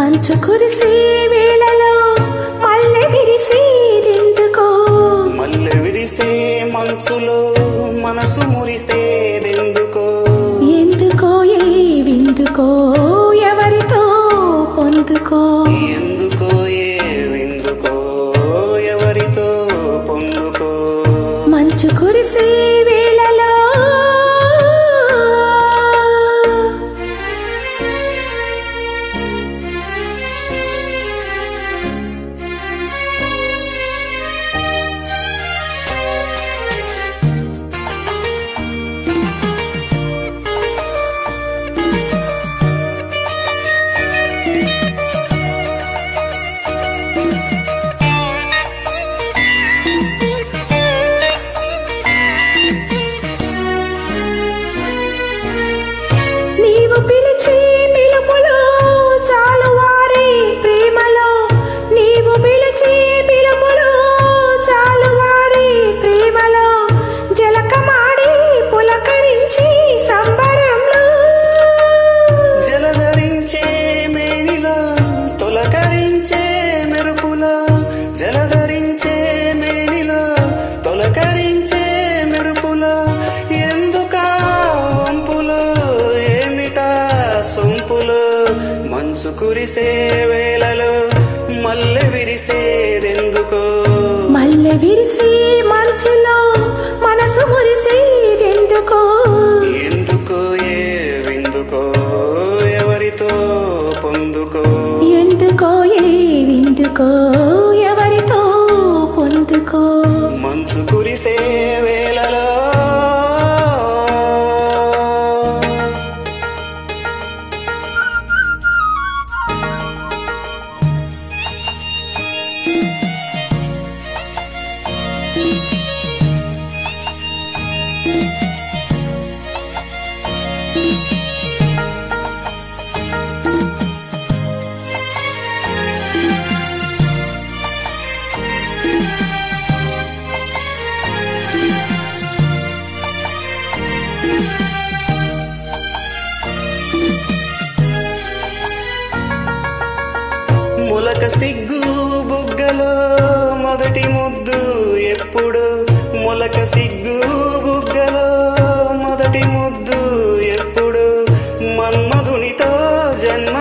మంచు కురిసే వేళలో మల్లె విరిసేదెందుకో మల్లె విరిసే మంచులో మనసు మురిసేదెందుకో ఎందుకో ఏ విందుకో ఎవరితో పొందుకో ఎందుకో ఏ విందుకో ఎవరితో పొందుకో మంచు కురిసే వేళలో నీవు పిలిచే పిలుపులో చాలు వారే ప్రేమలో నీవు పిలిచే పిలుపులో చాలు వారే ప్రేమలో జలకమాడి పులకరించి సంబరంలో జలధరించే మేనిలో తొలకరించే మెరుపులో జలధరించే మేనిలో తొలకరించే మెరుపులో ఎందుకా వంపులో ఏమిటా సొంపులో మంచు కురిసే వేళలో మల్లె విరిసేదెందుకో మల్లె విరిసే మంచులో మనసు మురిసేదెందుకో ఎందుకో ఏ విందుకో ఎవరితో పొందుకో ఎందుకో ఏ విందుకో ఎవరితో పొందుకో మంచు కురిసే వేళలో మొలక సిగ్గు బుగ్గలో మొదటి ముద్దు ఎప్పుడు మొలక సిగ్గు బుగ్గలో మొదటి ముద్దు ఎప్పుడు మన్మధునితో జన్మ